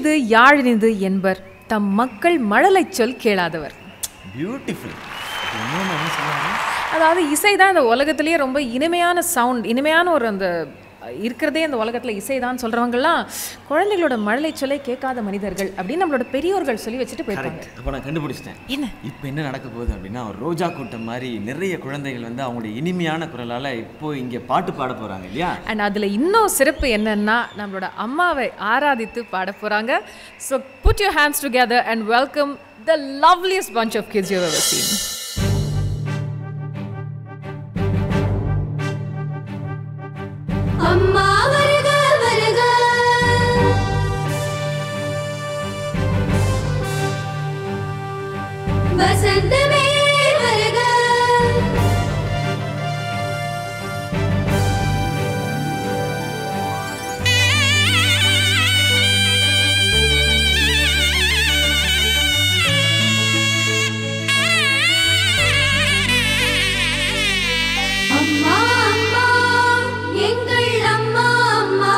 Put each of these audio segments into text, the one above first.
இனிது யாழினிது என்பர் தம் மக்கள் மழலைச் சொல் கேளாதவர் பியூட்டிஃபுல் இன்னொன்று என்ன சொல்லுவாங்க அதாவது இசை தான் இந்த உலகத்திலேயே ரொம்ப இனிமையான சவுண்ட் இனிமையான ஒரு அந்த இருக்கிறதே இந்த உலகத்தில் இசை தான் சொல்கிறவங்கலாம் குழந்தைகளோட மழலை சொல்லை கேட்காத மனிதர்கள் அப்படின்னு நம்மளோட பெரியோர்கள் சொல்லி வச்சுட்டு போயிருக்காங்க கரெக்ட் அப்போ நான் கண்டுபிடிச்சிட்டேன் என்ன இப்போ என்ன நடக்க போகுது அப்படின்னா ஒரு ரோஜா கூட்டம் மாதிரி நிறைய குழந்தைகள் வந்து அவங்களுடைய இனிமையான குரலால் இப்போ இங்கே பாட்டு பாட போகிறாங்க இல்லையா அண்ட் அதில் இன்னும் சிறப்பு என்னன்னா நம்மளோட அம்மாவை ஆராதித்து பாட போகிறாங்க so put your hands together and welcome the loveliest bunch of kids you've ever seen அம்மா வருக வருக வசந்தமே வருக அம்மா அம்மா எங்கள் அம்மா அம்மா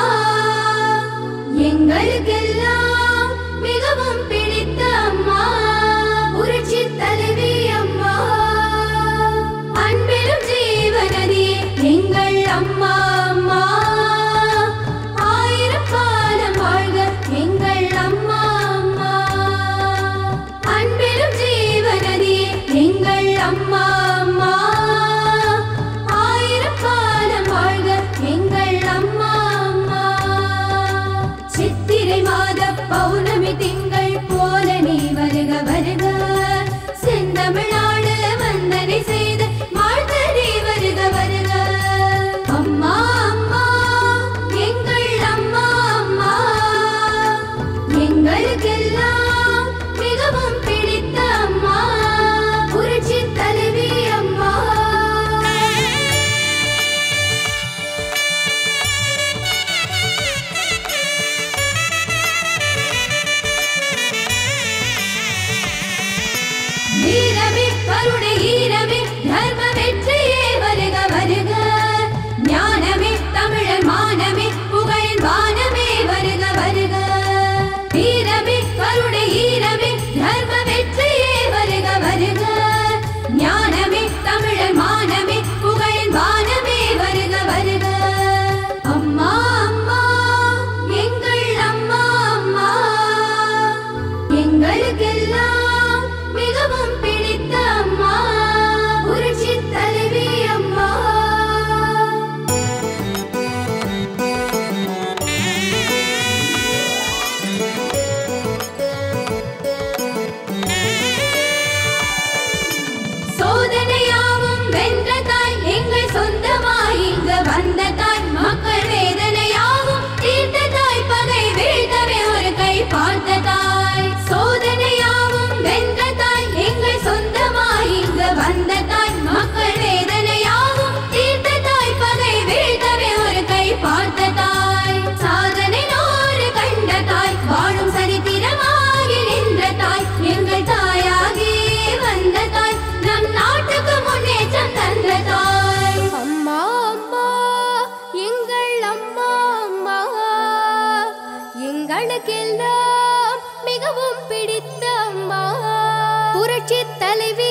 எங்களுக்கெல்லாம் மிகவும் பிடித்த அம்மா புரட்சி தலைவி அம்மா அன்பிலும் ஜீவனதி எங்கள் அம்மா அம்மா ஆயிரம் காலம் வாழ்க எங்கள் அம்மா அம்மா அன்பிலும் ஜீவனதி எங்கள் அம்மா அம்மா ஆயிரம் காலம் வாழ்க எங்கள் அம்மா அம்மா சித்திரை மாத பௌர்ணமி திங்கள் போல நீ வருக வருக செந்தமிழ்நாடு வந்தனை செய்து வாழ்த்த நீ வருக வருக அம்மா அம்மா எங்கள் அம்மா அம்மா எங்களுக்கெல்லாம் மிகவும் பிடித்த அம்மா புரட்சி தலைவி அம்மா வீரமே கருணை ஈரமே தர்ம வெற்றியே வருக வருக ஞானமே தமிழர் மானமே புகழின் வானமே வருக வருக வீரமே கருணை ஈரமே தர்ம வெற்றியே வருக வருக ஞானமே தமிழர் மானமே புகழின் வானமே வருக வருக அம்மா அம்மா எங்கள் அம்மா அம்மா எங்களுக்கெல்லாம் மிகவும் பிடித்த அம்மா புரட்சி தலைவி அம்மா சோதனையாவும் வென்ற தாய் எங்கள் சொந்தமாய் இங்கு வந்த தாய் மக்கள் வேதனையாவும் தீர்த்த தாய் பகை வீழ்த்தவே ஒரு கை பார்த்த தாய் சோதனையாவும் வென்ற தாய் எங்கள் சொந்தமாய் இங்கு வந்த தாய் மக்கள் வேதனையாவும் தீர்த்த தாய் பகை வீழ்த்தவே ஒரு கை பார்த்த தாய் சாதனை நூறு கண்ட தாய் வாழும் சரித்திரமாகி நின்ற தாய் எங்கள் தாயாகி வந்த தாய் நம் நாட்டுக்கு முன்னேற்றம் தந்த தாய் அம்மா அம்மா எங்கள் அம்மா அம்மா எங்களுக்கெல்லாம் மிகவும் பிடித்த அம்மா புரட்சி தலைவி